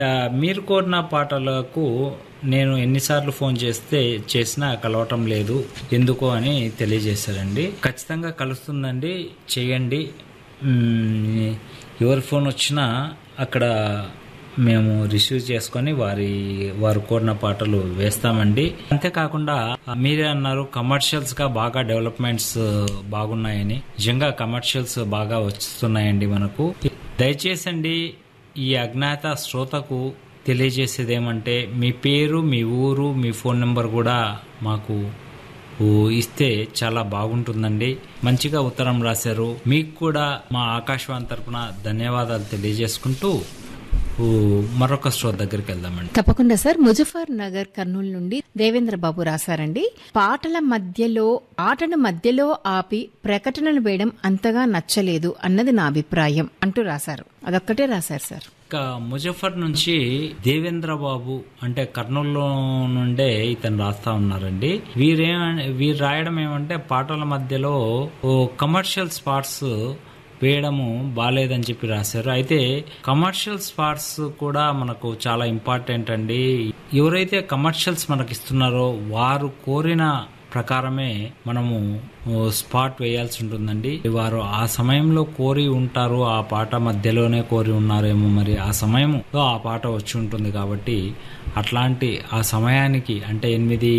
ఆ, మీరు కోరిన పాటలకు నేను ఎన్నిసార్లు ఫోన్ చేస్తే చేసినా కలవటం లేదు ఎందుకు అని తెలియజేశారండి ఖచ్చితంగా కలుస్తుందండి చేయండి మ్మ్, ఎవరి ఫోన్ వచ్చినా అక్కడ మేము రిసీవ్ చేసుకొని వారి వారు కోరిన పాటలు వేస్తామండి అంతేకాకుండా మీరే అన్నారు కమర్షియల్స్ గా బాగా డెవలప్మెంట్స్ బాగున్నాయని నిజంగా కమర్షియల్స్ బాగా వస్తున్నాయండి మనకు దయచేసి అండి ఈ అజ్ఞాత శ్రోతకు తెలియజేసేది ఏమంటే మీ పేరు మీ ఊరు మీ ఫోన్ నెంబర్ కూడా మాకు ఓ ఇస్తే చాలా బాగుంటుందండి మంచిగా ఉత్తరం రాశారు మీకు కూడా మా ఆకాశవాణి తరపున ధన్యవాదాలు తెలియజేసుకుంటూ ఓ మరొక శ్రోత దగ్గరికి వెళ్దామండి తప్పకుండా సార్ ముజఫర్ నగర్ కర్నూలు నుండి దేవేంద్ర బాబు రాశారండి పాటల మధ్యలో ఆటను మధ్యలో ఆపి ప్రకటనలు వేయడం అంతగా నచ్చలేదు అన్నది నా అభిప్రాయం అంటూ రాశారు అదొక్కటే రాశారు సార్ ఇక ముజఫర్ నుంచి దేవేంద్ర బాబు అంటే కర్నూలులో నుండే ఇతను రాస్తా ఉన్నారండి వీరే వీరు రాయడం ఏమంటే పాటల మధ్యలో ఓ కమర్షియల్ స్పాట్స్ వేయడము బాగాలేదని చెప్పి రాశారు అయితే కమర్షియల్ స్పాట్స్ కూడా మనకు చాలా ఇంపార్టెంట్ అండి ఎవరైతే కమర్షియల్స్ మనకి ఇస్తున్నారో వారు కోరిన ప్రకారమే మనము ఓ, స్పాట్ వేయాల్సి ఉంటుందండి వారు ఆ సమయంలో కోరి ఉంటారు ఆ పాట మధ్యలోనే కోరి ఉన్నారేమో మరి ఆ సమయంలో ఆ పాట వచ్చి ఉంటుంది కాబట్టి అట్లాంటి ఆ సమయానికి అంటే ఎనిమిది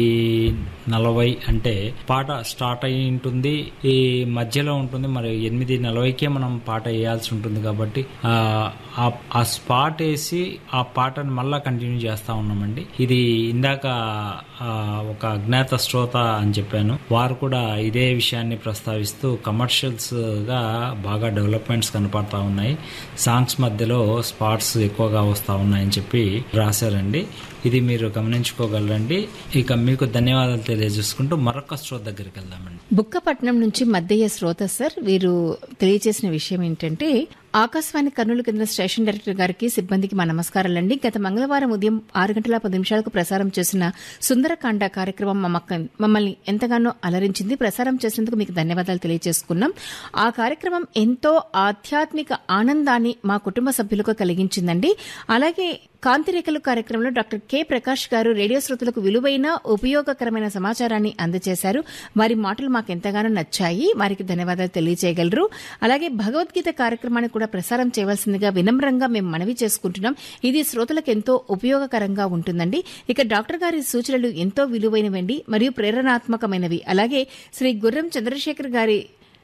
నలభై అంటే పాట స్టార్ట్ అయి ఉంటుంది ఈ మధ్యలో ఉంటుంది మరి ఎనిమిది నలభైకే మనం పాట వేయాల్సి ఉంటుంది కాబట్టి ఆ ఆ- ఆ స్పాట్ వేసి ఆ పాటను మళ్ళా కంటిన్యూ చేస్తా ఉన్నామండి ఇది ఇందాక ఆ, ఒక అజ్ఞాత శ్రోత అని చెప్పాను వారు కూడా ఇదే విషయాన్ని ప్రస్తావిస్తూ కమర్షియల్స్ గా బాగా డెవలప్మెంట్స్ కనపడతా ఉన్నాయి సాంగ్స్ మధ్యలో స్పాట్స్ ఎక్కువగా వస్తా ఉన్నాయని చెప్పి రాశారండి ఇది మీరు గమనించుకోగలరండి ఇక మీకు ధన్యవాదాలు తెలియజేసుకుంటూ మరొక శ్రోత దగ్గరికి వెళ్దామండి బుక్కపట్నం నుంచి మద్దయ్య శ్రోత సార్ వీరు తెలియజేసిన విషయం ఏంటంటే ఆకాశవాణి కర్నూలు కేంద్ర స్టేషన్ డైరెక్టర్ గారికి సిబ్బందికి మా నమస్కారాలండి గత మంగళవారం ఉదయం ఆరు గంటల పది నిమిషాలకు ప్రసారం చేసిన సుందరకాండ కార్యక్రమం మమ్మక్క- మమ్మల్ని ఎంతగానో అలరించింది ప్రసారం చేసినందుకు మీకు ధన్యవాదాలు తెలియజేసుకున్నాం ఆ కార్యక్రమం ఎంతో ఆధ్యాత్మిక ఆనందాన్ని మా కుటుంబ సభ్యులకు కలిగించిందండి అలాగే కాంతిరేఖలు కార్యక్రమంలో డాక్టర్ కె ప్రకాష్ గారు రేడియో శ్రోతలకు విలువైన ఉపయోగకరమైన సమాచారాన్ని అందజేశారు వారి మాటలు మాకు ఎంతగానో నచ్చాయి వారికి ధన్యవాదాలు తెలియజేయగలరు అలాగే భగవద్గీత కార్యక్రమాన్ని కూడా ప్రసారం చేయవలసిందిగా వినమ్రంగా మేము మనవి చేసుకుంటున్నాం ఇది శ్రోతలకు ఎంతో ఉపయోగకరంగా ఉంటుందండి ఇక డాక్టర్ గారి సూచనలు ఎంతో విలువైనవండి మరియు ప్రేరణాత్మకమైనవి అలాగే శ్రీ గుర్రం చంద్రశేఖర్ గారి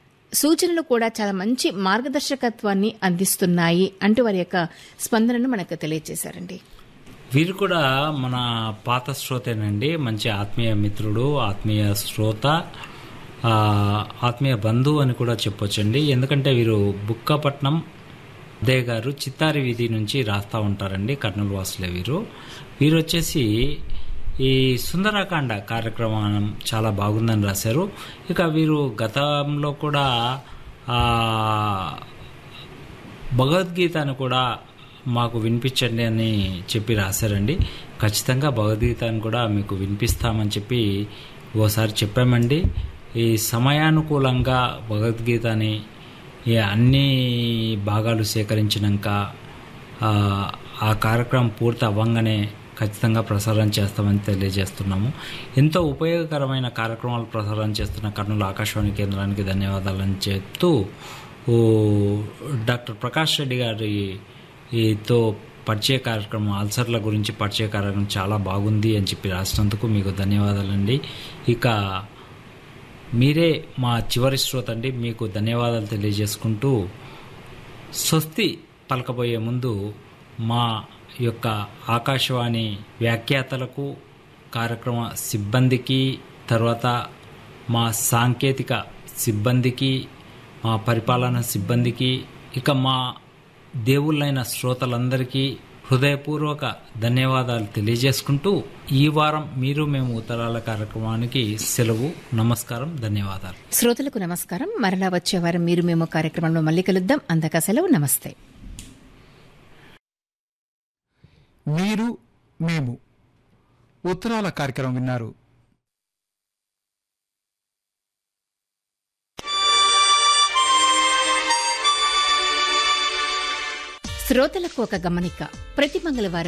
సూచనలు కూడా చాలా మంచి మార్గదర్శకత్వాన్ని అందిస్తున్నాయి అంటూ వారి యొక్క స్పందనను మనకు తెలియజేశారండి వీరు కూడా మన పాత శ్రోతేనండి మంచి ఆత్మీయ మిత్రుడు ఆత్మీయ శ్రోత ఆ, ఆత్మీయ బంధువు అని కూడా చెప్పొచ్చండి ఎందుకంటే వీరు బుక్కపట్నం దే గారు చిత్తారి వీధి నుంచి రాస్తా ఉంటారండి కర్నూలు వాసులే వీరు వీరు వచ్చేసి ఈ సుందరకాండ కార్యక్రమం చాలా బాగుందని రాశారు ఇక వీరు గతంలో కూడా ఆ, భగవద్గీతను కూడా మాకు వినిపించండి అని చెప్పి రాశారండి ఖచ్చితంగా భగవద్గీతను కూడా మీకు వినిపిస్తామని చెప్పి ఓసారి చెప్పామండి ఈ సమయానుకూలంగా భగవద్గీతని ఈ అన్ని భాగాలు సేకరించినాక ఆ, ఆ కార్యక్రమం పూర్తి అవ్వంగానే ఖచ్చితంగా ప్రసారం చేస్తామని తెలియజేస్తున్నాము ఎంతో ఉపయోగకరమైన కార్యక్రమాలు ప్రసారం చేస్తున్న కర్నూలు ఆకాశవాణి కేంద్రానికి ధన్యవాదాలని చెప్తూ ఓ డాక్టర్ ప్రకాష్ రెడ్డి గారి ఈతో పరిచయ కార్యక్రమం అల్సర్ల గురించి పరిచయ కార్యక్రమం చాలా బాగుంది అని చెప్పి రాసినందుకు మీకు ధన్యవాదాలండి ఇక మీరే మా చివరి శ్రోత అండి మీకు ధన్యవాదాలు తెలియజేసుకుంటూ స్వస్తి పలకబోయే ముందు మా యొక్క ఆకాశవాణి వ్యాఖ్యాతలకు కార్యక్రమ సిబ్బందికి తర్వాత మా సాంకేతిక సిబ్బందికి మా పరిపాలన సిబ్బందికి ఇక మా దేవుళ్ళైన శ్రోతలందరికీ హృదయపూర్వక ధన్యవాదాలు తెలియజేసుకుంటూ ఈ వారం మీరు మేము ఉత్తరాల కార్యక్రమానికి సెలవు నమస్కారం ధన్యవాదాలు శ్రోతలకు నమస్కారం మరలా వచ్చే వారం మీరు మేము కార్యక్రమంలో మళ్ళీ కలుద్దాం అందక సెలవు నమస్తే మీరు మేము ఉత్తరాల కార్యక్రమం విన్నారు శ్రోతలకు ఒక గమనిక ప్రతి మంగళవారం